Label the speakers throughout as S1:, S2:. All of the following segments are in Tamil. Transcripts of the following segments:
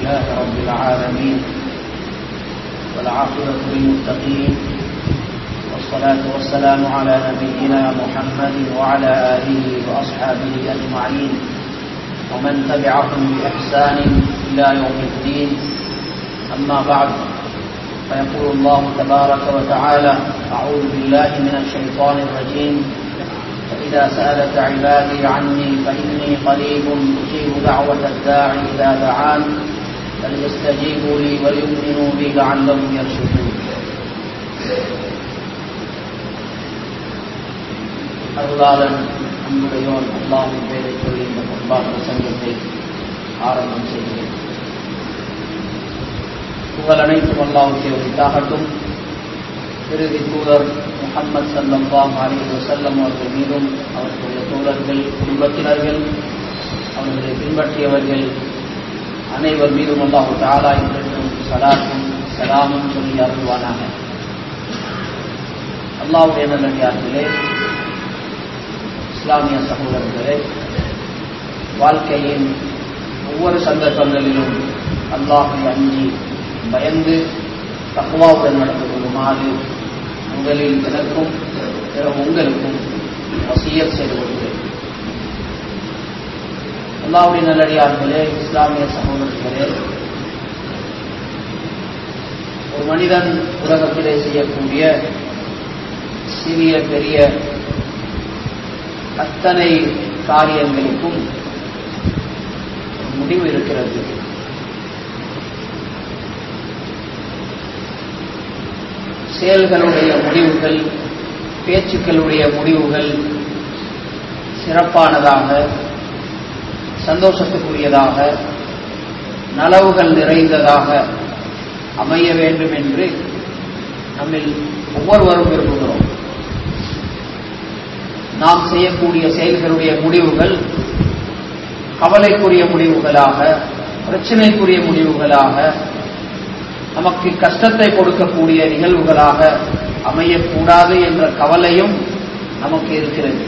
S1: لله رب العالمين والعاقبة للمتقين والصلاة والسلام على نبينا محمد وعلى آله وأصحابه أجمعين ومن تبعهم بإحسان إلى يوم الدين أما بعد فيقول الله تبارك وتعالى أعوذ بالله من الشيطان الرجيم فإذا سألك عبادي عني فإني قريب أجيب دعوة الداعي إذا دعان فليستجيبوا لي وليؤمنوا بي لعلهم يرشدون அருளாளன் அன்புடையோன் அல்லாஹின் பெயரை சொல்லி இந்த முன்பாக பிரசங்கத்தை ஆரம்பம் செய்கிறேன் புகழ் அனைத்தும் அல்லாஹுக்கே உரித்தாகட்டும் இறுதி தூதர் முகமது சல்லாஹ் அலி வசல்லம் அவர்கள் மீதும் அவர்களுடைய தோழர்கள் குடும்பத்தினர்கள் அவர்களை பின்பற்றியவர்கள் அனைவர் மீதும் அல்லாஹு தாலா என்றும் சலாத்தும் சலாமும் சொல்லி அருள்வானாக அல்லாவுடைய நல்லடியார்களே இஸ்லாமிய சகோதரர்களே வாழ்க்கையின் ஒவ்வொரு சந்தர்ப்பங்களிலும் அல்லாஹை அஞ்சி பயந்து தக்குவாவுடன் நடந்து கொள்ளுமாறு முதலில் எனக்கும் பிறகு உங்களுக்கும் வசியல் செய்து கொள்கிறேன் அல்லாவுடைய நல்லடியார்களே இஸ்லாமிய சகோதரர்களே ஒரு மனிதன் உலகத்திலே செய்யக்கூடிய சிறிய பெரிய அத்தனை காரியங்களுக்கும் முடிவு இருக்கிறது செயல்களுடைய முடிவுகள் பேச்சுக்களுடைய முடிவுகள் சிறப்பானதாக சந்தோஷத்துக்குரியதாக நலவுகள் நிறைந்ததாக அமைய வேண்டும் என்று நம்மில் ஒவ்வொருவரும் விரும்புகிறோம் நாம் செய்யக்கூடிய செயல்களுடைய முடிவுகள் கவலைக்குரிய முடிவுகளாக பிரச்சனைக்குரிய முடிவுகளாக நமக்கு கஷ்டத்தை கொடுக்கக்கூடிய நிகழ்வுகளாக அமையக்கூடாது என்ற கவலையும் நமக்கு இருக்கிறது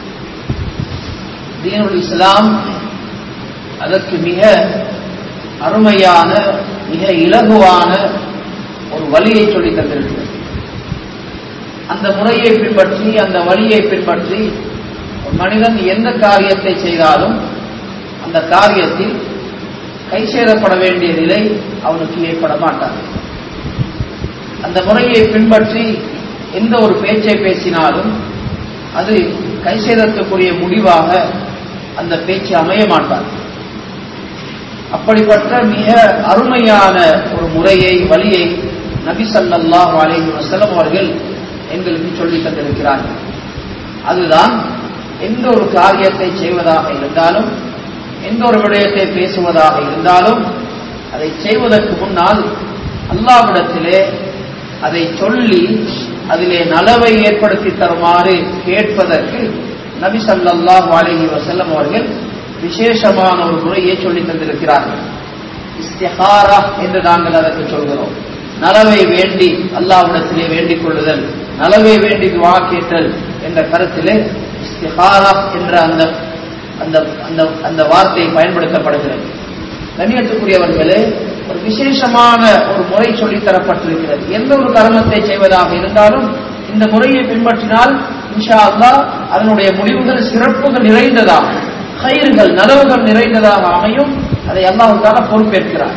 S1: தீனுல் இஸ்லாம் அதற்கு மிக அருமையான மிக இலகுவான ஒரு வழியை சொல்லி தந்திருக்கிறது அந்த முறையை பின்பற்றி அந்த வழியை பின்பற்றி ஒரு மனிதன் எந்த காரியத்தை செய்தாலும் அந்த காரியத்தில் கை சேதப்பட வேண்டிய நிலை அவனுக்கு ஏற்பட மாட்டார் அந்த முறையை பின்பற்றி எந்த ஒரு பேச்சை பேசினாலும் அது கை சேதத்துக்குரிய முடிவாக அந்த பேச்சு அமைய மாட்டார் அப்படிப்பட்ட மிக அருமையான ஒரு முறையை வழியை நபி சல்லாஹ் அலேஹி வசலம் அவர்கள் எங்களுக்கு சொல்லி தந்திருக்கிறார்கள் அதுதான் எந்த ஒரு காரியத்தை செய்வதாக இருந்தாலும் எந்த ஒரு விடயத்தை பேசுவதாக இருந்தாலும் அதை செய்வதற்கு முன்னால் அல்லாவிடத்திலே அதை சொல்லி அதிலே நலவை ஏற்படுத்தி தருமாறு கேட்பதற்கு நபி சல்லாஹ் அலஹி வசல்லம் அவர்கள் விசேஷமான ஒரு முறையை சொல்லி தந்திருக்கிறார்கள் இஸ்திஹாரா என்று நாங்கள் அதற்கு சொல்கிறோம் நலவை வேண்டி அல்லாவிடத்திலே வேண்டிக் கொள்ளுதல் நலவை வேண்டி துவா கேட்டல் என்ற கருத்திலே இஸ்திஹாரா என்ற அந்த அந்த அந்த அந்த வார்த்தை பயன்படுத்தப்படுகிறது கண்ணியத்துக்குரியவர்களே ஒரு விசேஷமான ஒரு முறை சொல்லித்தரப்பட்டிருக்கிறது எந்த ஒரு கர்மத்தை செய்வதாக இருந்தாலும் இந்த முறையை பின்பற்றினால் இன்ஷா அல்லா அதனுடைய முடிவுகள் சிறப்புகள் நிறைந்ததாக கயிறுகள் நலவுகள் நிறைந்ததாக அமையும் அதை அல்லாஹால பொறுப்பேற்கிறார்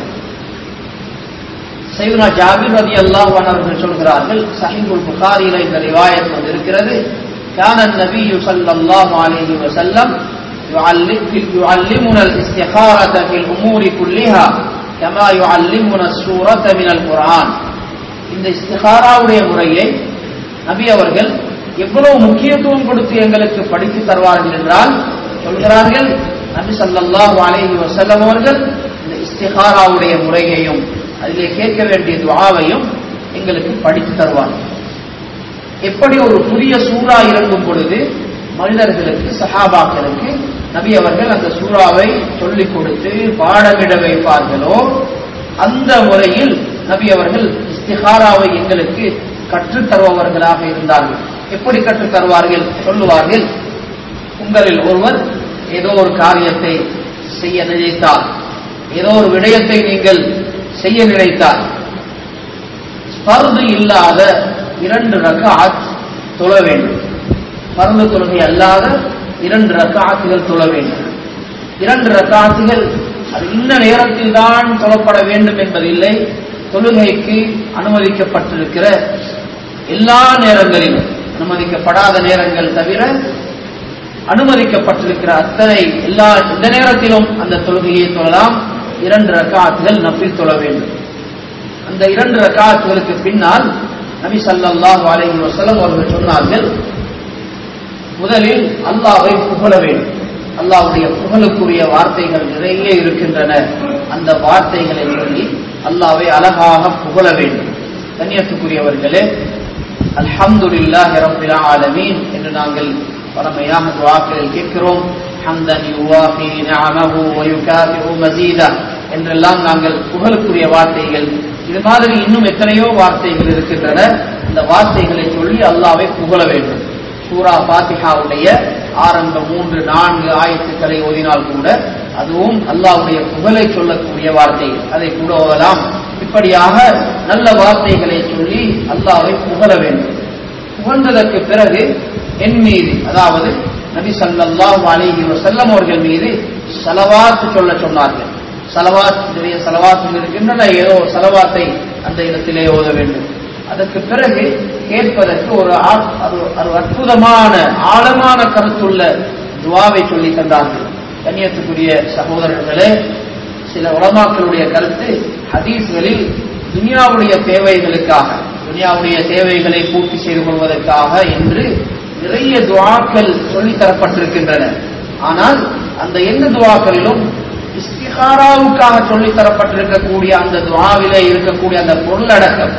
S1: சைவனா ஜாபிர் ரதி அல்லாஹ் அவர்கள் சொல்கிறார்கள் சஹிபுல் புகாரில இந்த ரிவாயத் வந்திருக்கிறது كان النبي صلى الله عليه وسلم يعلمنا الاستخارة في الأمور كلها كما يعلمنا السورة من القرآن இந்த இஸ்திகாராவுடைய முறையை நபி அவர்கள் எவ்வளவு முக்கியத்துவம் கொடுத்து எங்களுக்கு படித்து தருவார்கள் என்றால் சொல்கிறார்கள் நபி சல்லாஹூ அலேஹி வசல்லம் அவர்கள் இந்த இஸ்திகாராவுடைய முறையையும் அதிலே கேட்க வேண்டிய துவாவையும் எங்களுக்கு படித்து தருவார்கள் எப்படி ஒரு புதிய சூறா இறங்கும் பொழுது மனிதர்களுக்கு சஹாபாக்களுக்கு நபி அவர்கள் அந்த சூறாவை சொல்லிக் கொடுத்து பாடமிட வைப்பார்களோ அந்த முறையில் நபி அவர்கள் இஸ்திஹாராவை எங்களுக்கு கற்றுத் தருபவர்களாக இருந்தார்கள் எப்படி கற்றுத் தருவார்கள் சொல்லுவார்கள் உங்களில் ஒருவர் ஏதோ ஒரு காரியத்தை செய்ய நினைத்தால் ஏதோ ஒரு விடயத்தை நீங்கள் செய்ய நினைத்தால் பருது இல்லாத இரண்டு ரக்காத் தொழ வேண்டும் பருது தொழுகை அல்லாத இரண்டு ரக்காத்துகள் தொழ வேண்டும் இரண்டு ரக்காத்துகள் அது இன்ன நேரத்தில் தான் தொழப்பட வேண்டும் என்பதில்லை தொழுகைக்கு அனுமதிக்கப்பட்டிருக்கிற எல்லா நேரங்களிலும் அனுமதிக்கப்படாத நேரங்கள் தவிர அனுமதிக்கப்பட்டிருக்கிற அத்தனை எல்லா இந்த நேரத்திலும் அந்த தொழுகையை தொழலாம் இரண்டு ரக்காத்துகள் நப்பில் தொழ வேண்டும் அந்த இரண்டு ரக்காத்துகளுக்கு பின்னால் நபி ஸல்லல்லாஹு அலைஹி வஸல்லம் அவர்கள் சொன்னார்கள் முதலில் அல்லாஹ்வை புகழ வேண்டும் அல்லாஹ்வுடைய புகழுக்குரிய வார்த்தைகள் நிறைய இருக்கின்றன அந்த வார்த்தைகளை சொல்லி அல்லாஹ்வை அழகாக புகழ வேண்டும் கண்ணியத்துக்குரியவர்களே அல்ஹம்துலில்லாஹி ரப்பில் ஆலமீன் என்று நாங்கள் பரமையாக துஆக்களில் கேட்கிறோம் ஹம்தன் யுவாஃபி நிஅமஹு வ யுகாஃபிஉ மஸீதா என்றெல்லாம் நாங்கள் புகழுக்குரிய வார்த்தைகள் இது மாதிரி இன்னும் எத்தனையோ வார்த்தைகள் இருக்கின்றன இந்த வார்த்தைகளை சொல்லி அல்லாஹ்வை புகழ வேண்டும் சூரா பாத்திஹாவுடைய ஆரம்ப மூன்று நான்கு ஆயத்துக்களை ஓதினால் கூட அதுவும் அல்லாஹ்வுடைய புகழை சொல்லக்கூடிய வார்த்தை அதை கூட ஓதலாம் இப்படியாக நல்ல வார்த்தைகளை சொல்லி அல்லாஹ்வை புகழ வேண்டும் புகழ்ந்ததற்கு பிறகு என் மீது அதாவது நபி ஸல்லல்லாஹு அலைஹி வஸல்லம் அவர்கள் மீது ஸலவாத் சொல்ல சொன்னார்கள் ஸலவாத் நிறைய ஸலவாத் இருக்கின்றன ஏதோ ஒரு ஸலவாத்தை அந்த இடத்திலே ஓத வேண்டும் அதற்கு பிறகு கேட்பதற்கு ஒரு ஆ- அது- ஒரு அற்புதமான ஆழமான கருத்துள்ள துவாவை சொல்லி தந்தார்கள் கண்ணியத்துக்குரிய சகோதரர்களே சில உலமாக்களுடைய கருத்து ஹதீஸ்களில் துனியாவுடைய தேவைகளுக்காக துனியாவுடைய தேவைகளை பூர்த்தி செய்து கொள்வதற்காக என்று நிறைய துவாக்கள் சொல்லித் தரப்பட்டிருக்கின்றன ஆனால் அந்த எந்த துவாக்களிலும் இஸ்திகாராவுக்காக சொல்லித் தரப்பட்டிருக்கக்கூடிய அந்த துவாவிலே இருக்கக்கூடிய அந்த பொருளடக்கம்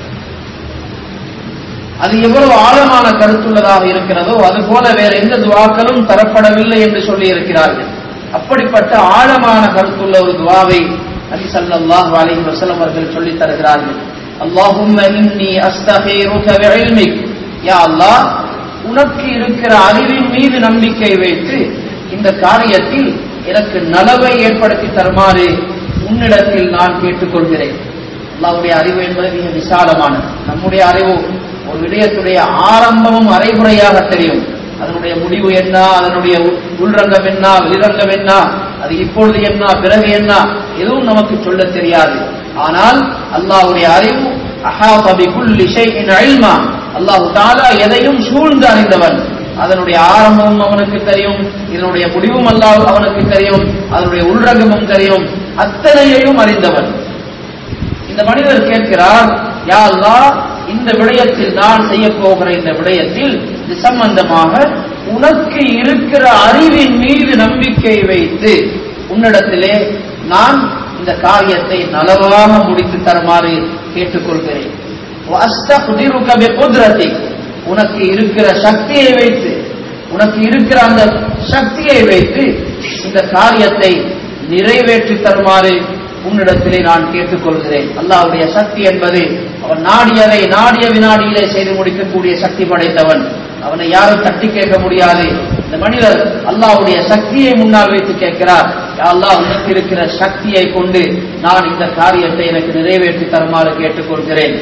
S1: அது எவ்வளவு ஆழமான கருத்துள்ளதாக இருக்கிறதோ அதுபோல வேற எந்த துவாக்களும் தரப்படவில்லை என்று சொல்லி இருக்கிறார்கள் அப்படிப்பட்ட ஆழமான கருத்துள்ள ஒரு துவாவை நபி ஸல்லல்லாஹு அலைஹி வஸல்லம் அவர்கள் சொல்லித் தருகிறார்கள் அல்லாஹும்ம இன்னி அஸ்தகீருக பிஇல்மிக் யா அல்லாஹ் உனக்கு இருக்கிற அறிவின் மீது நம்பிக்கை வைத்து இந்த காரியத்தில் எனக்கு நலவை ஏற்படுத்தி தருமாறு உன்னிடத்தில் நான் கேட்டுக்கொள்கிறேன் அல்லாஹ்வுடைய அறிவு என்பது மிக விசாலமானது நம்முடைய அறிவு ஒரு விடயத்துடைய ஆரம்பமும் அரைகுறையாக தெரியும் அதனுடைய முடிவு என்ன அதனுடைய உள்- உள்ரங்கம் என்ன வெளிரங்கம் என்ன அது இப்பொழுது என்ன பிறகு என்ன எதுவும் நமக்கு சொல்ல தெரியாது ஆனால் அல்லாஹ்வுடைய அறிவு அஹாத பிகுல்லி ஷைஇன் இல்மா அல்லாஹ் தஆலா எதையும் சூழ்ந்து அறிந்தவன் அதனுடைய ஆரம்பமும் அவனுக்கு தெரியும் இதனுடைய முடிவும் அல்லாஹ் அவனுக்கு தெரியும் அதனுடைய உள்ரங்கமும் தெரியும் அத்தனையையும் அறிந்தவன் இந்த மனிதர் கேட்கிறார் யா அல்லாஹ் இந்த விடயத்தில் நான் செய்ய போகிற இந்த விடயத்தில் இது சம்பந்தமாக உனக்கு இருக்கிற அறிவின் மீது நம்பிக்கை வைத்து உன்னிடத்திலே நான் இந்த காரியத்தை நலவாக முடித்து தருமாறு கேட்டுக்கொள்கிறேன் وَأَسْتَقْدِرُكَ بِقُدْرَتِكَ உனக்கு இருக்கிற சக்தியை வைத்து உனக்கு இருக்கிற அந்த சக்தியை வைத்து இந்த காரியத்தை நிறைவேற்றி தருமாறு உன்னிடத்திலே நான் கேட்டுக்கொள்கிறேன் அல்லாஹ்வுடைய சக்தி என்பது அவன் நாடியதை நாடிய வினாடியிலே செய்து முடிக்கக்கூடிய சக்தி படைத்தவன் அவனை யாரும் தட்டி கேட்க முடியாது இந்த மனிதர் அல்லாஹ்வுடைய சக்தியை முன்னால் வைத்து கேட்கிறார் யா அல்லாஹ் உனக்கு இருக்கிற சக்தியை கொண்டு நான் இந்த காரியத்தை எனக்கு நிறைவேற்றி தருமாறு கேட்டுக்கொள்கிறேன்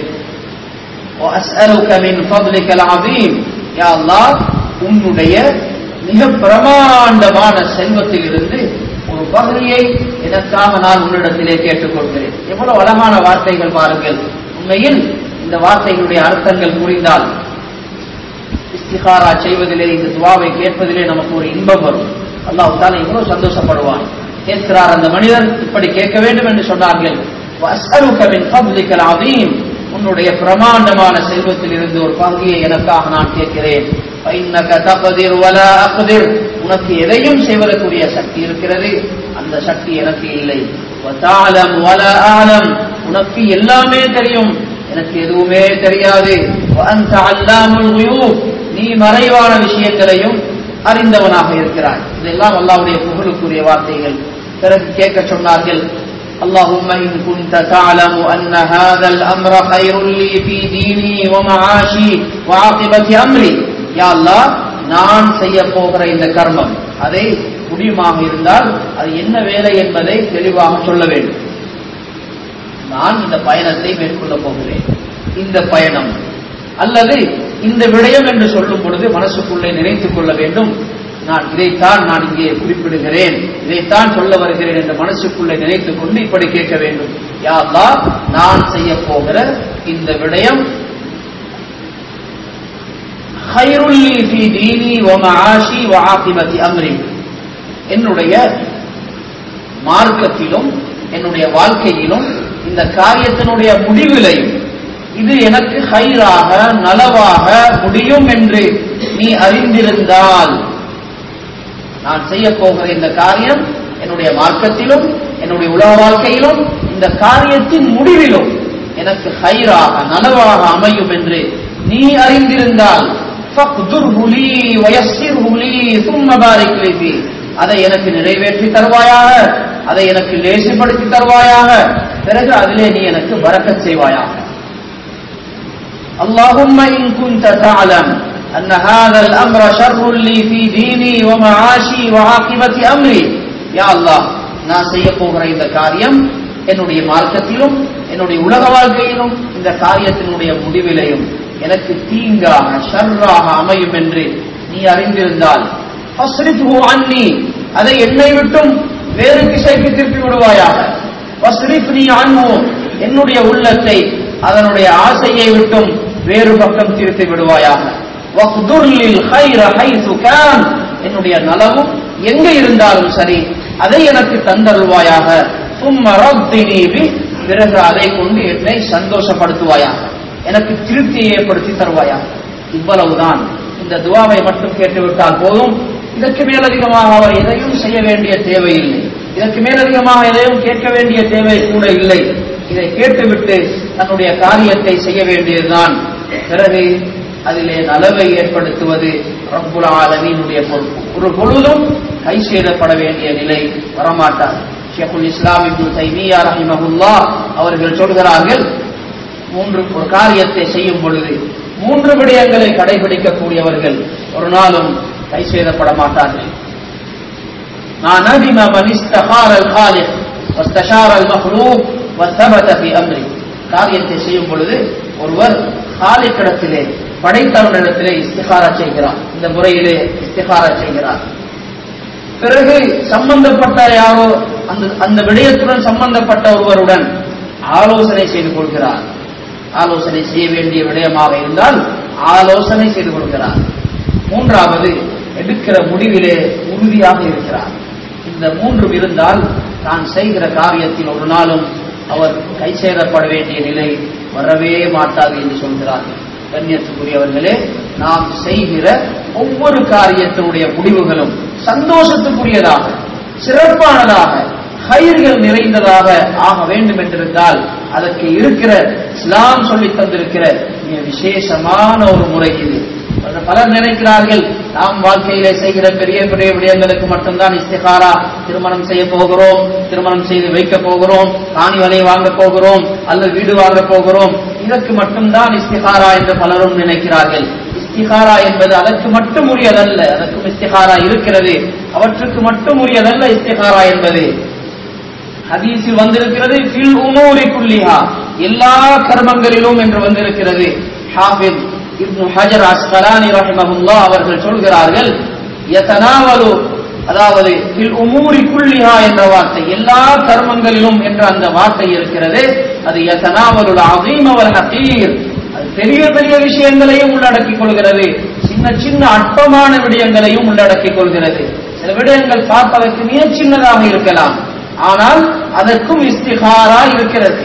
S1: وأسألك من فضلك العظيم يا الله உன்னுடைய மிக பிரமாண்டமான செல்வத்திலிருந்து ஒரு பகுதியை எனக்காக நான் உன்னிடத்திலே கேட்டுக்கொள்கிறேன் எவ்வளவு அழகான வார்த்தைகள் பாருங்கள் உண்மையில் இந்த வார்த்தைகளுடைய அர்த்தங்கள் புரிந்தால் இஸ்திகாரா செய்வதிலே இந்த துவாவை கேட்பதிலே நமக்கு ஒரு இன்பம் வரும் அல்லாஹ் தாலா எவ்வளவு சந்தோஷப்படுவான் கேட்கிறார் அந்த மனிதர் இப்படி கேட்க வேண்டும் என்று சொன்னார்கள் وَأَسْأَلُكَ مِنْ فَضْلِكَ الْعَظِيمِ உன்னுடைய பிரமாண்டமான செல்வத்தில் இருந்து ஒரு பகுதியை எனக்காக நான் கேட்கிறேன் فَإِنَّكَ تَقْدِرُ وَلَا أَقْدِرُ உனக்கு எதையும் செய்வதற்குரிய சக்தி இருக்கிறது அந்த சக்தி எனக்கு இல்லை وَتَعْلَمُ وَلَا أَعْلَمُ உனக்கு எல்லாமே தெரியும் எனக்கு எதுவுமே தெரியாது وَأَنْتَ عَلَّامُ الْغُيُوبِ நீ மறைவான விஷயங்களையும் அறிந்தவனாக இருக்கிறாய் இதெல்லாம் அல்லாஹ்வுடைய புகழுக்குரிய வார்த்தைகள் பிறகு கேட்க சொன்னார்கள் اللهم إن كنت تعلم أن هذا الأمر خير لي في ديني ومعاشي وعاقبة أمري يا الله நான் செய்ய போகிற இந்த கர்மம் அதை முடியுமாக இருந்தால் அது என்ன வேலை என்பதை தெளிவாக சொல்ல வேண்டும் நான் இந்த பயணத்தை மேற்கொள்ளப் போகிறேன் இந்த பயணம் அல்லது இந்த விடயம் என்று சொல்லும் பொழுது மனசுக்குள்ளே நினைத்துக் கொள்ள வேண்டும் நான் இதைத்தான் நான் இங்கே குறிப்பிடுகிறேன் இதைத்தான் சொல்ல வருகிறேன் என்று மனசுக்குள்ளே நினைத்துக் கொண்டு இப்படி கேட்க வேண்டும் யா அல்லாஹ் நான் செய்ய போகிற இந்த விடயம் ஹைருல்லி ஃபி தீனி வ மஆஷி வ ஆகிபதி அம்ரி என்னுடைய மார்க்கத்திலும் என்னுடைய வாழ்க்கையிலும் இந்த காரியத்தினுடைய முடிவிலையும் இது எனக்கு ஹைராக நலவாக முடியும் என்று நீ அறிந்திருந்தால் நான் செய்ய போகிற இந்த காரியம் என்னுடைய மார்க்கத்திலும் என்னுடைய உலக வாழ்க்கையிலும் இந்த காரியத்தின் முடிவிலும் எனக்கு ஹைராக நலவாக அமையும் என்று நீ அறிந்திருந்தால் فَاقْدُرْهُ لِي وَيَسِّرْهُ لِي ثُمَّ بَارِكْ لِي فِيهِ அதை எனக்கு நிறைவேற்றி தருவாயாக அதை எனக்கு லேசிப்படுத்தி தருவாயாக பிறகு அதிலே நீ எனக்கு பரக்கத் செய்வாயாக اللهم إن كنت تعلم أن هذا الأمر شر لي في ديني ومعاشي وعاقبة أمري يا الله நான் செய்ய போகிற இந்த காரியம் என்னுடைய மார்க்கத்திலும் என்னுடைய உலக வாழ்க்கையிலும் இந்த காரியத்தினுடைய முடிவிலையும் எனக்கு தீங்காக ஷர்ராக அமையும் என்று நீ அறிந்திருந்தால் ஃபஸ்ரிஃப்ஹு அன்னி அதை என்னை விட்டும் வேறு திசைக்கு திருப்பி விடுவாயாக வஸ்ரிஃப்னி அன்ஹு என்னுடைய உள்ளத்தை அதனுடைய ஆசையை விட்டும் வேறு பக்கம் திருப்பி விடுவாயாக வக்துர்லில் ஹைர ஹைசு கான் என்னுடைய நலவும் எங்க இருந்தாலும் சரி அதை எனக்கு தந்தருள்வாயாக சும்ம ரத்தினி பி பிறகு அதை கொண்டு என்னை சந்தோஷப்படுத்துவாயாக எனக்கு திருப்தியை ஏற்படுத்தி தருவாயாக இவ்வளவுதான் இந்த துவாவை மட்டும் கேட்டுவிட்டால் போதும் இதற்கு மேலதிகமாக அவர் எதையும் செய்ய வேண்டிய தேவையில்லை இதற்கு மேலதிகமாக எதையும் கேட்க வேண்டிய தேவை கூட இல்லை இதை கேட்டுவிட்டு தன்னுடைய காரியத்தை செய்ய வேண்டியதுதான் பிறகு அதிலே நலவை ஏற்படுத்துவது ரப்புல் ஆலமீனுடைய பொறுப்பு ஒரு பொழுதும் கை சேதப்பட வேண்டிய நிலை வரமாட்டார் ஷேகுல் இஸ்லாம் இப்னு தைமியா ரஹிமஹுல்லா அவர்கள் சொல்கிறார்கள் மூன்று ஒரு காரியத்தை செய்யும் பொழுது மூன்று விடயங்களை கடைபிடிக்கக்கூடியவர்கள் ஒரு நாளும் கை சேதப்பட மாட்டார்கள் நான் நதிம من استخار الخالق واستشار المخلوق وثبت في امره காரியத்தை செய்யும் பொழுது ஒருவர் காலிக்கிடத்திலே படைத்தவனிடத்திலே இஸ்திகாரா செய்கிறார் இந்த முறையிலே இஸ்திகாரா செய்கிறார் பிறகு சம்பந்தப்பட்ட யாரோ அந்த அந்த விடயத்துடன் சம்பந்தப்பட்ட ஒருவருடன் ஆலோசனை செய்து கொள்கிறார் ஆலோசனை செய்ய வேண்டிய விடயமாக இருந்தால் ஆலோசனை செய்து கொள்கிறார் மூன்றாவது எடுக்கிற முடிவிலே உறுதியாக இருக்கிறார் இந்த மூன்றும் இருந்தால் தான் செய்கிற காரியத்தில் ஒரு நாளும் அவர் கை சேரப்பட வேண்டிய நிலை வரவே மாட்டாது என்று சொல்கிறார்கள் கண்ணியத்துக்குரியவர்களே நாம் செய்கிற ஒவ்வொரு காரியத்தினுடைய முடிவுகளும் சந்தோஷத்துக்குரியதாக சிறப்பானதாக கயிர்கள் நிறைந்ததாக ஆக வேண்டும் என்றிருந்தால் அதற்கு இருக்கிற இஸ்லாம் சொல்லி தந்திருக்கிற மிக விசேஷமான ஒரு முறை இது பலர் நினைக்கிறார்கள் நாம் வாழ்க்கையிலே செய்கிற பெரிய பெரிய விடயங்களுக்கு மட்டும்தான் இஸ்திகாரா திருமணம் செய்ய போகிறோம் திருமணம் செய்து வைக்க போகிறோம் காணி வலையை வாங்க போகிறோம் அல்லது வீடு வாங்க போகிறோம் இதற்கு மட்டும்தான் இஸ்திகாரா என்று பலரும் நினைக்கிறார்கள் இஸ்திகாரா என்பது அதற்கு மட்டும் உரியதல்ல அதற்கும் இஸ்திகாரா இருக்கிறது அவற்றுக்கு மட்டும் உரியதல்ல இஸ்திகாரா என்பது ஹதீஸில் வந்திருக்கிறது ஃபில் உமூரி குல்லிஹா எல்லா கர்மங்களிலும் என்று வந்திருக்கிறது ஹாஃபித் இப்னு ஹஜர் அஸ்கலானி ரஹிமஹுல்லா அவர்கள் சொல்கிறார்கள் யதனாவலு அதாவது ஃபில் உமூரி குல்லிஹா என்ற வார்த்தை எல்லா கர்மங்களிலும் என்ற அந்த வார்த்தை இருக்கிறது அது யதனாவலுல் அஸீம் வல் ஹகீர் அது பெரிய பெரிய விஷயங்களையும் உள்ளடக்கிக் கொள்கிறது சின்ன சின்ன அற்பமான விடயங்களையும் உள்ளடக்கிக் கொள்கிறது சில விடயங்கள் பார்ப்பதற்கு மிக சின்னதாக இருக்கலாம் ஆனால் அதற்கும் இஸ்திகாரா இருக்கிறது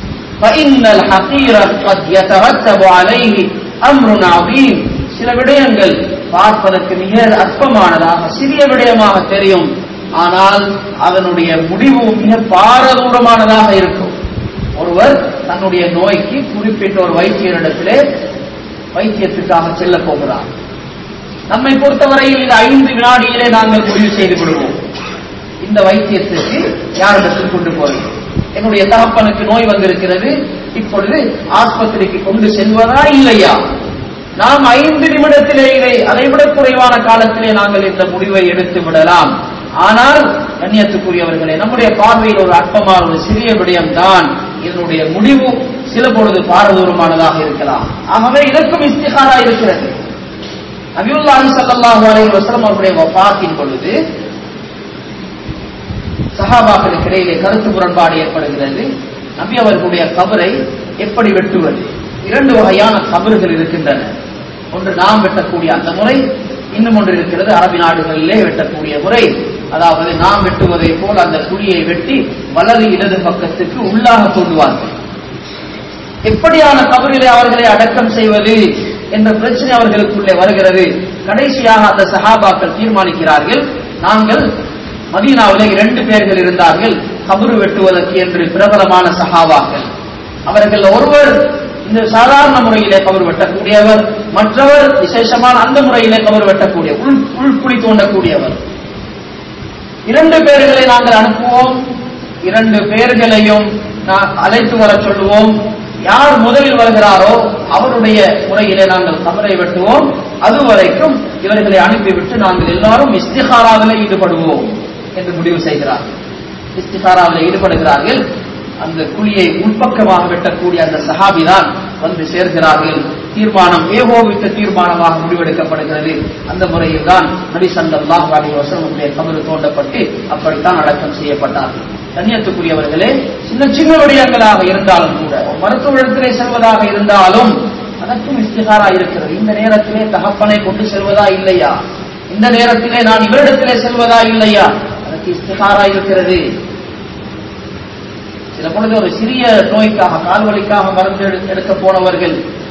S1: فإن الحقير قد يترتب عليه أمر عظيم சில விடயங்கள் பார்ப்பதற்கு மிக அற்பமானதாக சிறிய விடயமாக தெரியும் ஆனால் அதனுடைய முடிவு மிக பாரதூரமானதாக இருக்கும் ஒருவர் தன்னுடைய நோய்க்கு குறிப்பிட்ட ஒரு வைத்தியரிடத்திலே வைத்தியத்துக்காக செல்ல போகிறார் நம்மை பொறுத்தவரையில் இது ஐந்து வினாடியிலே நாங்கள் முடிவு செய்து விடுவோம் இந்த வைத்தியத்திற்கு யாரிடத்தில் கொண்டு போறது என்னுடைய தகப்பனுக்கு நோய் வந்திருக்கிறது இப்பொழுது ஆஸ்பத்திரிக்கு கொண்டு செல்வதா இல்லையா நாம் ஐந்து நிமிடத்திலே இதை அதைவிட குறைவான காலத்திலே நாங்கள் இந்த முடிவை எடுத்து விடலாம் ஆனால் கண்ணியத்துக்குரியவர்களே நம்முடைய பார்வையில் ஒரு அற்பமான ஒரு சிறிய விடயம்தான் இதனுடைய முடிவு சில பொழுது பாரதூரமானதாக இருக்கலாம் ஆகவே இதற்கும் இஸ்திகாரா இருக்கிறது நபியுல்லாஹி ஸல்லல்லாஹு அலைஹி வஸல்லம் அவருடைய வஃபாத்தின் பொழுது சஹாபாக்களுக்கு இடையிலே கருத்து முரண்பாடு ஏற்படுகிறது நபி அவர்களுடைய கபரை எப்படி வெட்டுவது இரண்டு வகையான கபறுகள் இருக்கின்றன ஒன்று நாம் வெட்டக்கூடிய அந்த முறை இன்னும் ஒன்று இருக்கிறது அரபி நாடுகளிலே வெட்டக்கூடிய முறை அதாவது நாம் வெட்டுவதை போல் அந்த குழியை வெட்டி வலது இடது பக்கத்துக்கு உள்ளாக தோண்டுவார்கள் எப்படியான கபரிலே அவர்களை அடக்கம் செய்வது என்ற பிரச்சனை அவர்களுக்குள்ளே வருகிறது கடைசியாக அந்த சஹாபாக்கள் தீர்மானிக்கிறார்கள் நாங்கள் மதீனாவிலே இரண்டு பேர்கள் இருந்தார்கள் கபரு வெட்டுவதற்கு என்று பிரபலமான சஹாபாக்கள் அவர்கள் ஒருவர் இந்த சாதாரண முறையிலே கபர் வெட்டக்கூடியவர் மற்றவர் விசேஷமான அந்த முறையிலே கபர் வெட்டக்கூடிய உள் உள்குழி தோண்டக்கூடியவர் இரண்டு பேர்களை நாங்கள் அனுப்புவோம் இரண்டு பேர்களையும் நான் அழைத்து வர சொல்லுவோம் யார் முதலில் வருகிறாரோ அவருடைய முறையிலே நாங்கள் கபரை வெட்டுவோம் அதுவரைக்கும் இவர்களை அனுப்பிவிட்டு நாங்கள் எல்லாரும் இஸ்திகாராவில் ஈடுபடுவோம் என்று முடிவு செய்கிறார்கள் இஸ்திகாராவில் ஈடுபடுகிறார்கள் அந்த குழியை உள்பக்கமாக வெட்டக்கூடிய அந்த சஹாபி தான் வந்து சேர்கிறார்கள் தீர்மானம் ஏகோபித்த தீர்மானமாக முடிவெடுக்கப்படுகிறது அந்த முறையில் தான் நபி சல்லாஹ் அலி வசனமுடைய கபரு தோண்டப்பட்டு அப்படித்தான் அடக்கம் செய்யப்பட்டார்கள் கண்ணியத்துக்குரியவர்களே சின்ன சின்ன விடயங்களாக இருந்தாலும் கூட மருத்துவத்திலே செல்வதாக இருந்தாலும் அதற்கும் இஸ்திகாரா இருக்கிறது இந்த நேரத்திலே தகப்பனை கொண்டு செல்வதா இல்லையா இந்த நேரத்திலே நான் இவரிடத்திலே செல்வதா இல்லையா அதற்கு இஸ்திகாரா இருக்கிறது சில பொழுது ஒரு சிறிய நோய்க்காக கால்வலிக்காக மருந்து எடு- எடுக்க போனவர்கள்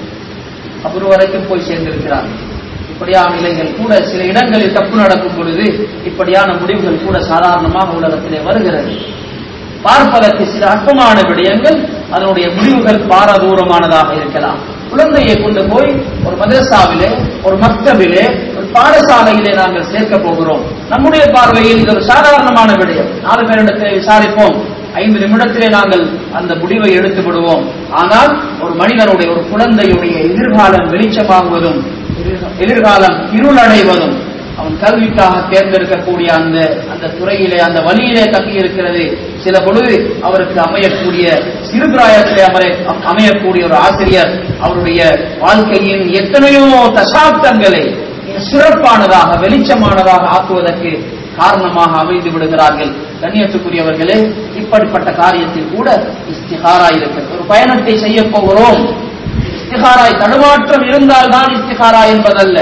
S1: கபரு வரைக்கும் போய் சேர்ந்திருக்கிறார்கள் இப்படியான நிலைகள் கூட சில இடங்களில் தப்பு நடக்கும் பொழுது இப்படியான முடிவுகள் கூட சாதாரணமாக உலகத்திலே வருகிறது பார்ப்பதற்கு சில அற்பமான விடயங்கள் அதனுடைய முடிவுகள் பாரதூரமானதாக இருக்கலாம் குழந்தையை கொண்டு போய் ஒரு மதரசாவிலே ஒரு மக்தபிலே ஒரு பாடசாலையிலே நாங்கள் சேர்க்க போகிறோம் நம்முடைய பார்வையில் இது ஒரு சாதாரணமான விடயம் நாலு பேரிடத்திலே விசாரிப்போம் ஐந்து நிமிடத்திலே நாங்கள் அந்த முடிவை எடுத்து விடுவோம் ஆனால் ஒரு மனிதனுடைய ஒரு குழந்தையுடைய எதிர்காலம் வெளிச்சமாகுவதும் எதிர்கா- எதிர்காலம் இருளடைவதும் அவன் கல்விக்காக தேர்ந்தெடுக்கக்கூடிய அந்த அந்த துறையிலே அந்த வழியிலே தங்கி இருக்கிறது சில பொழுது அவருக்கு அமையக்கூடிய சிறுபிராயத்திலே அமர அமையக்கூடிய ஒரு ஆசிரியர் அவருடைய வாழ்க்கையின் எத்தனையோ தசாப்தங்களை மிக சிறப்பானதாக வெளிச்சமானதாக ஆக்குவதற்கு காரணமாக அமைந்து விடுகிறார்கள் கண்ணியத்துக்குரியவர்களே இப்படிப்பட்ட காரியத்தில் கூட இஸ்திகாரா இருக்கிறது ஒரு பயணத்தை செய்ய போகிறோம் இஸ்திகாராய் தடுமாற்றம் இருந்தால்தான் இஸ்திகாரா என்பதல்ல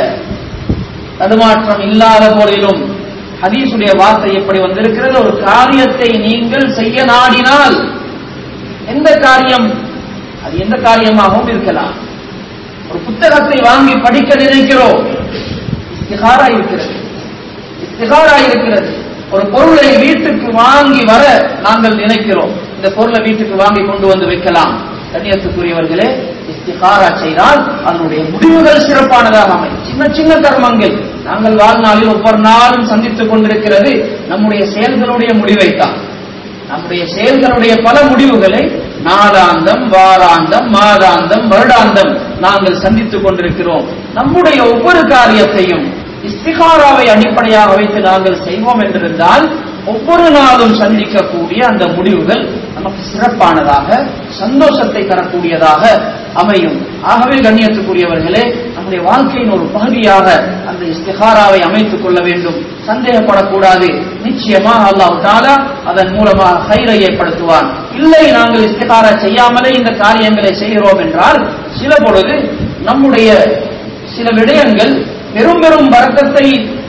S1: தடுமாற்றம் இல்லாத போதிலும் ஹதீஸுடைய வார்த்தை எப்படி வந்திருக்கிறது ஒரு காரியத்தை நீங்கள் செய்ய நாடினால் எந்த காரியம் அது எந்த காரியமாகவும் இருக்கலாம் ஒரு புத்தகத்தை வாங்கி படிக்க நினைக்கிறோம் இஸ்திகாரா இருக்கிறது இஸ்திகாரா இருக்கிறது ஒரு பொருளை வீட்டுக்கு வாங்கி வர நாங்கள் நினைக்கிறோம் இந்த பொருளை வீட்டுக்கு வாங்கி கொண்டு வந்து வைக்கலாம் கண்ணியத்துக்குரியவர்களே இஸ்திகாரா செய்தால் அதனுடைய முடிவுகள் சிறப்பானதாக அமையும் சின்ன சின்ன கர்மங்கள் நாங்கள் வாழ்நாளில் ஒவ்வொரு நாளும் சந்தித்துக் கொண்டிருக்கிறது நம்முடைய செயல்களுடைய முடிவைத்தான் நம்முடைய செயல்களுடைய பல முடிவுகளை நாளாந்தம் வாராந்தம் மாதாந்தம் வருடாந்தம் நாங்கள் சந்தித்துக் கொண்டிருக்கிறோம் நம்முடைய ஒவ்வொரு காரியத்தையும் இஸ்திகாராவை அடிப்படையாக வைத்து நாங்கள் செய்வோம் என்றிருந்தால் ஒவ்வொரு நாளும் சந்திக்கக்கூடிய அந்த முடிவுகள் நமக்கு சிறப்பானதாக சந்தோஷத்தை தரக்கூடியதாக அமையும் ஆகவே கண்ணியத்துக்குரியவர்களே நம்முடைய வாழ்க்கையின் ஒரு பகுதியாக அந்த இஸ்திகாராவை அமைத்துக் கொள்ள வேண்டும் சந்தேகப்படக்கூடாது நிச்சயமாக அல்லாஹ் தாலா அதன் மூலமாக ஹைரை ஏற்படுத்துவான் இல்லை நாங்கள் இஸ்திகாரா செய்யாமலே இந்த காரியங்களை செய்கிறோம் என்றால் சில பொழுது நம்முடைய சில விடயங்கள் பெரும் பெரும் வரக்கத்தை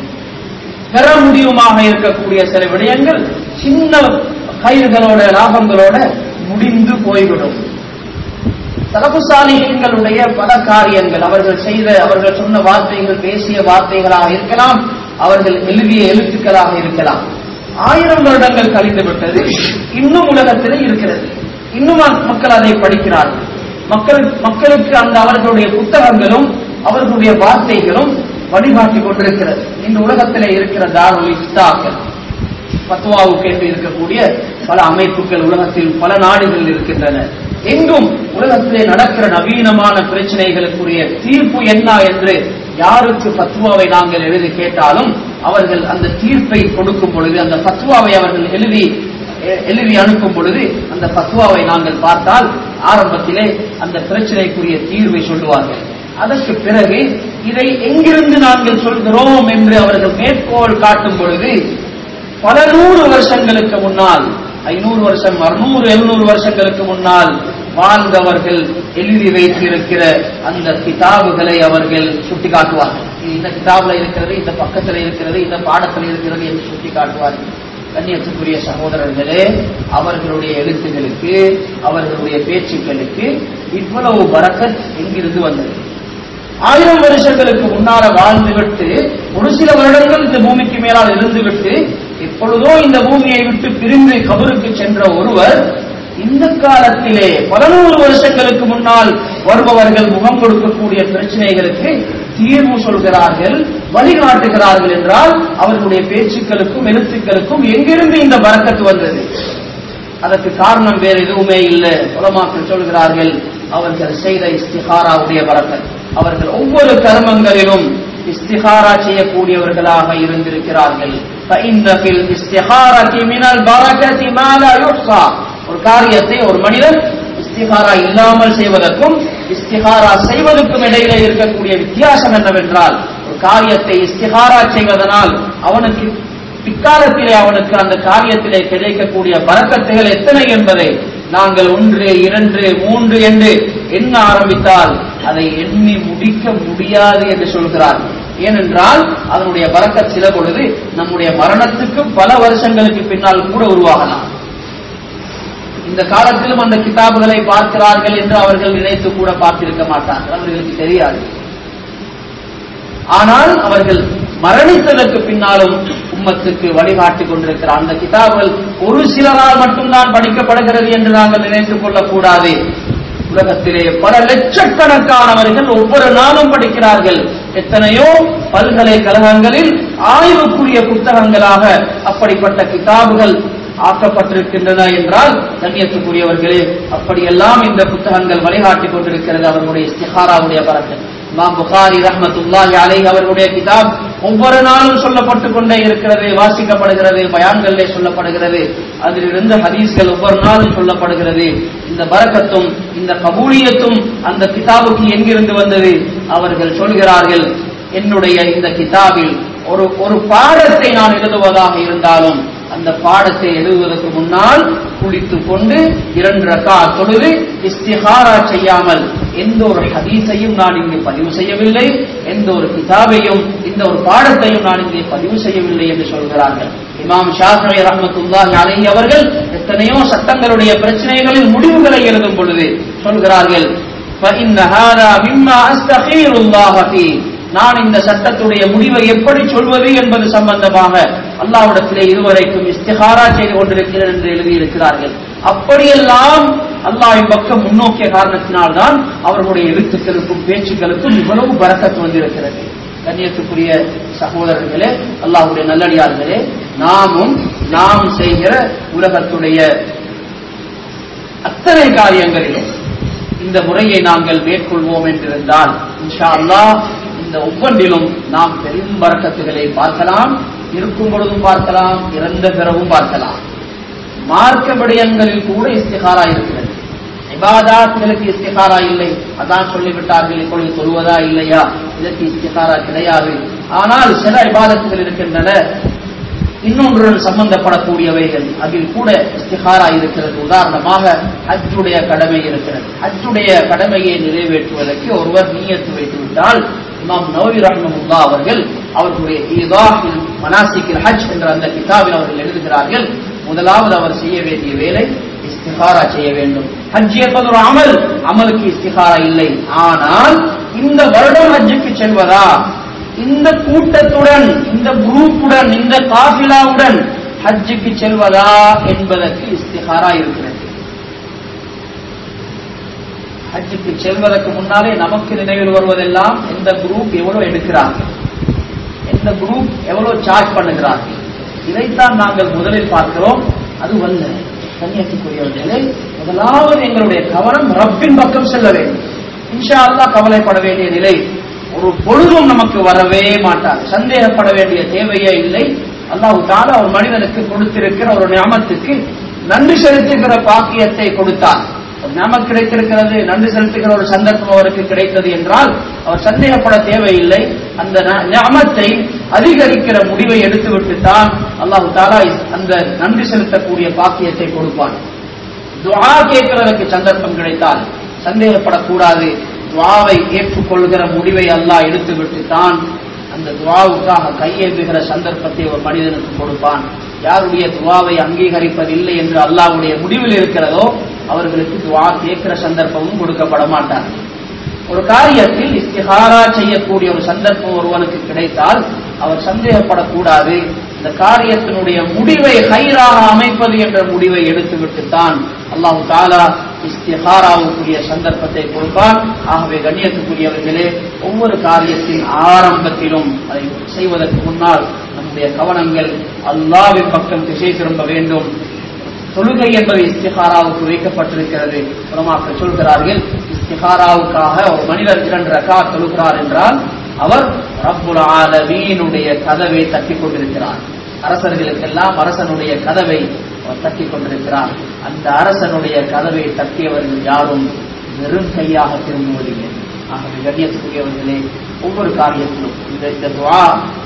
S1: பெற முடியுமாக இருக்கக்கூடிய சில விடயங்கள் சின்ன கயிறுகளோட லாபங்களோட முடிந்து போய்விடும் தலபுசாலிகளுடைய பல காரியங்கள் அவர்கள் செய்த அவர்கள் சொன்ன வார்த்தைகள் பேசிய வார்த்தைகளாக இருக்கலாம் அவர்கள் எழுதிய எழுத்துக்களாக இருக்கலாம் ஆயிரம் வருடங்கள் கழிந்து விட்டது இன்னும் உலகத்திலே இருக்கிறது இன்னும் மக்கள் அதை படிக்கிறார்கள் மக்கள் மக்களுக்கு அந்த அவர்களுடைய புத்தகங்களும் அவர்களுடைய வார்த்தைகளும் வழிகாட்டி கொண்டிருக்கிறது இந்த உலகத்திலே இருக்கிற தாருல் இஃப்தாக்கள் பத்வாவுக்கு என்று இருக்கக்கூடிய பல அமைப்புகள் உலகத்தில் பல நாடுகளில் இருக்கின்றன எங்கும் உலகத்திலே நடக்கிற நவீனமான பிரச்சனைகளுக்குரிய தீர்ப்பு என்ன என்று யாருக்கு பத்வாவை நாங்கள் எழுதி கேட்டாலும் அவர்கள் அந்த தீர்ப்பை கொடுக்கும் பொழுது அந்த பத்வாவை அவர்கள் எழுதி எ- எழுதி அனுப்பும் பொழுது அந்த பத்வாவை நாங்கள் பார்த்தால் ஆரம்பத்திலே அந்த பிரச்சனைக்குரிய தீர்வை சொல்லுவார்கள் அதற்கு பிறகு இதை எங்கிருந்து நாங்கள் சொல்கிறோம் என்று அவர்கள் மேற்கோள் காட்டும் பொழுது பல நூறு வருஷங்களுக்கு முன்னால் ஐநூறு வருஷம் அறுநூறு எழுநூறு வருஷங்களுக்கு முன்னால் வாழ்ந்தவர்கள் எழுதி வைத்திருக்கிற அந்த கிதாபுகளை அவர்கள் சுட்டிக்காட்டுவார்கள் இது இந்த கிதாபுல இருக்கிறது இந்த பக்கத்தில் இருக்கிறது இந்த பாடத்தில் இருக்கிறது என்று சுட்டிக்காட்டுவார்கள் கண்ணியத்துக்குரிய சகோதரர்களே அவர்களுடைய எழுத்துகளுக்கு அவர்களுடைய பேச்சுக்களுக்கு இவ்வளவு பரக்கத் எங்கிருந்து வந்தது ஆயிரம் வருஷங்களுக்கு முன்னால வாழ்ந்துவிட்டு ஒரு சில வருடங்கள் இந்த பூமிக்கு மேலால் இருந்துவிட்டு எப்பொழுதோ இந்த பூமியை விட்டு பிரிந்து கபருக்கு சென்ற ஒருவர் இந்த காலத்திலே பல நூறு வருஷங்களுக்கு முன்னால் வருபவர்கள் முகம் கொடுக்கக்கூடிய பிரச்சனைகளுக்கு தீர்வு சொல்கிறார்கள் வழிகாட்டுகிறார்கள் என்றால் அவர்களுடைய பேச்சுக்களுக்கும் எழுத்துக்களுக்கும் எங்கிருந்து இந்த பறக்கத்து வந்தது அதற்கு காரணம் வேறு எதுவுமே இல்லை உலமாக்கள் சொல்கிறார்கள் அவர்கள் செய்த இஸ்திகாராவுடைய பரக்கத் அவர்கள் ஒவ்வொரு கர்மங்களிலும் இஸ்திகாரா செய்யக்கூடியவர்களாக இருந்திருக்கிறார்கள் فإن في الاستخارة من البركة ما لا يحصى ஒரு காரியத்தை ஒரு மனிதன் இஸ்திகாரா இல்லாமல் செய்வதற்கும் இஸ்திகாரா செய்வதற்கும் இடையில இருக்கக்கூடிய வித்தியாசம் என்னவென்றால் ஒரு காரியத்தை இஸ்திகாரா செய்வதனால் அவனுக்கு பிற்காலத்திலே அவனுக்கு அந்த காரியத்திலே கிடைக்கக்கூடிய பறக்கத்துகள் எத்தனை என்பதை நாங்கள் ஒன்று இரண்டு மூன்று என்று எண்ண ஆரம்பித்தால் அதை எண்ணி முடிக்க முடியாது என்று சொல்கிறார்கள் ஏனென்றால் அதனுடைய பறக்கத் சில பொழுது நம்முடைய மரணத்துக்கு பல வருஷங்களுக்கு பின்னால் கூட உருவாகலாம் இந்த காலத்திலும் அந்த கிதாபுகளை பார்க்கிறார்கள் என்று அவர்கள் நினைத்து கூட பார்த்திருக்க மாட்டார்கள் அவர்களுக்கு தெரியாது ஆனால் அவர்கள் மரணித்ததற்கு பின்னாலும் உம்மத்துக்கு வழிகாட்டிக் கொண்டிருக்கிற அந்த கிதாபுகள் ஒரு சிலரால் மட்டும்தான் படிக்கப்படுகிறது என்று நாங்கள் நினைத்துக் கொள்ளக்கூடாது உலகத்திலே பல லட்சக்கணக்கானவர்கள் ஒவ்வொரு நாளும் படிக்கிறார்கள் எத்தனையோ பல்கலைக்கழகங்களில் ஆய்வுக்குரிய புத்தகங்களாக அப்படிப்பட்ட கிதாபுகள் ஆக்கப்பட்டிருக்கின்றன என்றால் கண்ணியத்துக்குரியவர்களே அப்படியெல்லாம் இந்த புத்தகங்கள் வழிகாட்டிக் கொண்டிருக்கிறது அவர்களுடைய இஸ்திஹாராவுடைய பறக்கத் இமாம் புகாரி ரஹ்மத்துல்லாஹி அலைஹி அவர்களுடைய கிதாப் ஒவ்வொரு நாளும் சொல்லப்பட்டுக் கொண்டே இருக்கிறது வாசிக்கப்படுகிறது பயான்களிலே சொல்லப்படுகிறது அதிலிருந்து ஹதீஸ்கள் ஒவ்வொரு நாளும் சொல்லப்படுகிறது இந்த பரக்கத்தும் இந்த கபூலியத்தும் அந்த கிதாபுக்கு எங்கிருந்து வந்தது அவர்கள் சொல்கிறார்கள் என்னுடைய இந்த கிதாபில் ஒரு ஒரு பாடத்தை நான் எழுதுவதாக இருந்தாலும் அந்த பாடத்தை எழுதுவதற்கு முன்னால் குளித்துக் கொண்டு இரண்டு ரக்கா தொழுது இஸ்திஹாரா செய்யாமல் எந்த ஒரு ஹதீஸையும் நான் இங்கு பதிவு செய்யவில்லை எந்த ஒரு கிதாபையும் இந்த ஒரு பாடத்தையும் நான் இங்கே பதிவு செய்யவில்லை என்று சொல்கிறார்கள் இமாம் ஷாஃபி ரஹ்மத்துல்லாஹி அலைஹி அவர்கள் எத்தனையோ சட்டங்களுடைய பிரச்சனைகளில் முடிவுகளை எழுதும் பொழுது சொல்கிறார்கள் فإن هذا مما أستخير الله فيه நான் இந்த சட்டத்துடைய முடிவை எப்படி சொல்வது என்பது சம்பந்தமாக அல்லாவிடத்திலே இதுவரைக்கும் இஸ்திகாரா செய்து கொண்டிருக்கிறேன் என்று எழுதியிருக்கிறார்கள் அப்படியெல்லாம் அல்லாஹ்வின் பக்கம் முன்னோக்கிய காரணத்தினால்தான் அவர்களுடைய எழுத்துக்களுக்கும் பேச்சுக்களுக்கும் இவ்வளவு பறக்கத்து வந்திருக்கிறது கண்ணியத்துக்குரிய சகோதரர்களே அல்லாஹ்வுடைய நல்லடியார்களே நாமும் நாம் செய்கிற உலகத்துடைய அத்தனை காரியங்களிலும் இந்த முறையை நாங்கள் மேற்கொள்வோம் என்றிருந்தால் இன்ஷா அல்லாஹ் இந்த ஒவ்வொன்றிலும் நாம் பெரும் பறக்கத்துகளை பார்க்கலாம் இருக்கும் பொழுதும் பார்க்கலாம் இறந்த பிறகும் பார்க்கலாம் மார்க்க விடயங்களில் கூட இஸ்திகாரா இருக்கிறது இபாதாத்களுக்கு இஸ்திகாரா இல்லை அதான் சொல்லிவிட்டார்கள் இப்பொழுது சொல்வதா இல்லையா இதற்கு இஸ்திகாரா கிடையாது ஆனால் சில இபாதத்துகள் இருக்கின்றன இன்னொன்றுடன் சம்பந்தப்படக்கூடியவைகள் அதில் கூட இஸ்திகாரா இருக்கிறது உதாரணமாக ஹஜ்ஜுடைய கடமை இருக்கிறது ஹஜ்ஜுடைய கடமையை நிறைவேற்றுவதற்கு ஒருவர் நீயத்து வைத்து விட்டால் இமாம் நவவி ரஹ்மமுல்லா அவர்கள் அவர்களுடைய ஈதாஹில் மனாசிக்கில் ஹஜ் என்ற அந்த கிதாபில் அவர்கள் எழுதுகிறார்கள் முதலாவது அவர் செய்ய வேண்டிய வேலை இஸ்திகாரா செய்ய வேண்டும் ஹஜ் என்பது ஒரு அமல் அமலுக்கு இஸ்திகாரா இல்லை ஆனால் இந்த வருடம் ஹஜ்ஜுக்கு செல்வதா இந்த கூட்டத்துடன் இந்த குரூப்புடன் இந்த காஃபிலாவுடன் ஹஜ்ஜுக்கு செல்வதா என்பதற்கு இஸ்திகாரா இருக்கிறது ஹஜ்ஜுக்கு செல்வதற்கு முன்னாலே நமக்கு நினைவில் வருவதெல்லாம் எந்த குரூப் எவ்வளவு எடுக்கிறார்கள் எந்த குரூப் எவ்வளவு சார்ஜ் பண்ணுகிறார்கள் இதைத்தான் நாங்கள் முதலில் பார்க்கிறோம் அது வல்ல கன்னியாக்குரியவர்களே முதலாவது எங்களுடைய கவனம் ரப்பின் பக்கம் செல்ல வேண்டும் இன்ஷா அல்லாஹ் கவலைப்பட வேண்டிய நிலை ஒரு பொழுதும் நமக்கு வரவே மாட்டாது சந்தேகப்பட வேண்டிய தேவையே இல்லை அல்லாஹு தாலா ஒரு மனிதனுக்கு கொடுத்திருக்கிற ஒரு ஞாபகத்துக்கு நன்றி செலுத்துகிற பாக்கியத்தை கொடுத்தார் ஒரு ஞாபகம் கிடைத்திருக்கிறது நன்றி செலுத்துகிற ஒரு சந்தர்ப்பம் அவருக்கு கிடைத்தது என்றால் அவர் சந்தேகப்பட தேவையில்லை அந்த ஞாபகத்தை அதிகரிக்கிற முடிவை எடுத்துவிட்டு தான் அல்லாஹு தாலா அந்த நன்றி செலுத்தக்கூடிய பாக்கியத்தை கொடுப்பான் துவா கேட்கிறதற்கு சந்தர்ப்பம் கிடைத்தால் சந்தேகப்படக்கூடாது துவாவை ஏற்றுக்கொள்கிற முடிவை அல்லாஹ் எடுத்துவிட்டு தான் அந்த துவாவுக்காக கையேந்துகிற சந்தர்ப்பத்தை ஒரு மனிதனுக்கு கொடுப்பான் யாருடைய துவாவை அங்கீகரிப்பதில்லை என்று அல்லாஹ்வுடைய முடிவில் இருக்கிறதோ அவர்களுக்கு துவா கேட்கிற சந்தர்ப்பமும் கொடுக்கப்பட மாட்டார் ஒரு காரியத்தில் இஸ்திஹாரா செய்யக்கூடிய ஒரு சந்தர்ப்பம் ஒருவனுக்கு கிடைத்தால் அவர் சந்தேகப்படக்கூடாது இந்த காரியத்தினுடைய முடிவை ஹைராக அமைப்பது என்ற முடிவை எடுத்துவிட்டுத்தான் அல்லாஹு தாலா இஸ்திஹாராவுக்குரிய சந்தர்ப்பத்தை கொடுப்பான் ஆகவே கண்ணியத்துக்குரியவர்களே ஒவ்வொரு காரியத்தின் ஆரம்பத்திலும் அதை செய்வதற்கு முன்னால் நம்முடைய கவனங்கள் அல்லாவின் பக்கம் திசை திரும்ப வேண்டும் தொழுகை என்பது இஸ்திஹாராவுக்கு வைக்கப்பட்டிருக்கிறது உலமாக்கள் சொல்கிறார்கள் இஸ்திஹாராவுக்காக ஒரு மனிதர் இரண்டு ரகா தொழுகிறார் என்றால் அவர் ரப்புல் ஆலமீனுடைய கதவை தட்டிக் கொண்டிருக்கிறார் அரசர்களுக்கெல்லாம் அரசனுடைய கதவை அவர் தட்டிக் கொண்டிருக்கிறார் அந்த அரசனுடைய கதவை தட்டியவர்கள் யாரும் வெறும் கையாக திரும்புவதில்லை ஆகவே கண்ணியத்துக்குரியவர்களே ஒவ்வொரு காரியத்திலும் இந்த இந்த துவா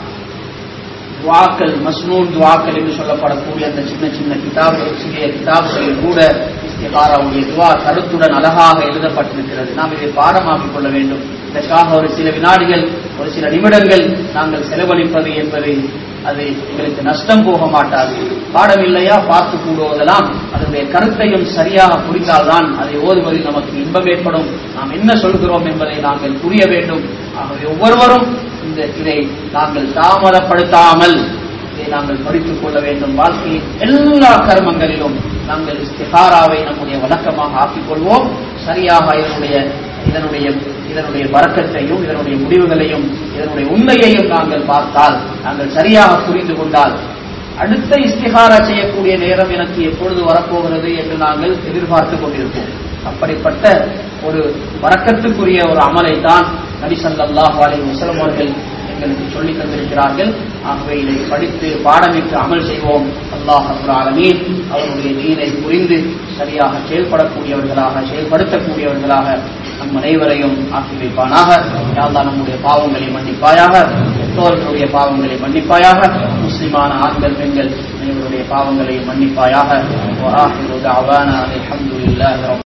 S1: துவாக்கள் மஸ்னூன் துவாக்கள் என்று சொல்லப்படக்கூடிய அந்த சின்ன சின்ன கிதாபுகள் சிறிய கிதாபுகளில் கூட இஸ்திகாராவுடைய துவா கருத்துடன் அழகாக எழுதப்பட்டிருக்கிறது நாம் இதை பாடமாக்கிக் கொள்ள வேண்டும் இதற்காக ஒரு சில வினாடிகள் ஒரு சில நிமிடங்கள் நாங்கள் செலவழிப்பது என்பது அது எங்களுக்கு நஷ்டம் போக மாட்டாது பாடம் இல்லையா பார்த்து கூடுவதெல்லாம் அதனுடைய கருத்தையும் சரியாக புரிந்தால்தான் அதை ஓதுவதில் நமக்கு இன்பம் ஏற்படும் நாம் என்ன சொல்கிறோம் என்பதை நாங்கள் புரிய வேண்டும் ஆகவே ஒவ்வொருவரும் இந்த இதை நாங்கள் தாமதப்படுத்தாமல் இதை நாங்கள் படித்துக் கொள்ள வேண்டும் வாழ்க்கையின் எல்லா கர்மங்களிலும் நாங்கள் இஸ்திகாராவை நம்முடைய வழக்கமாக ஆக்கிக் கொள்வோம் சரியாக இதனுடைய இதனுடைய இதனுடைய வரக்கத்தையும் இதனுடைய முடிவுகளையும் இதனுடைய உண்மையையும் நாங்கள் பார்த்தால் நாங்கள் சரியாக புரிந்து கொண்டால் அடுத்த இஸ்திகாரா செய்யக்கூடிய நேரம் எனக்கு எப்பொழுது வரப்போகிறது என்று நாங்கள் எதிர்பார்த்து கொண்டிருப்போம் அப்படிப்பட்ட ஒரு வரக்கத்துக்குரிய ஒரு அமலை தான் நபி ஸல்லல்லாஹு அலைஹி வஸல்லம் அவர்கள் எங்களுக்கு சொல்லி தந்திருக்கிறார்கள் ஆகவே இதை படித்து பாடமிட்டு அமல் செய்வோம் அல்லாஹ் அப்துல் ஆலமீன் அவருடைய நீரை புரிந்து சரியாக செயல்படக்கூடியவர்களாக செயல்படுத்தக்கூடியவர்களாக நம் அனைவரையும் ஆக்கி வைப்பானாக யாழ்லா நம்முடைய பாவங்களை மன்னிப்பாயாக பெற்றோர்களுடைய பாவங்களை மன்னிப்பாயாக முஸ்லிமான ஆண்கள் பெண்கள் அனைவருடைய பாவங்களை மன்னிப்பாயாக وآخر دعوانا الحمد لله رب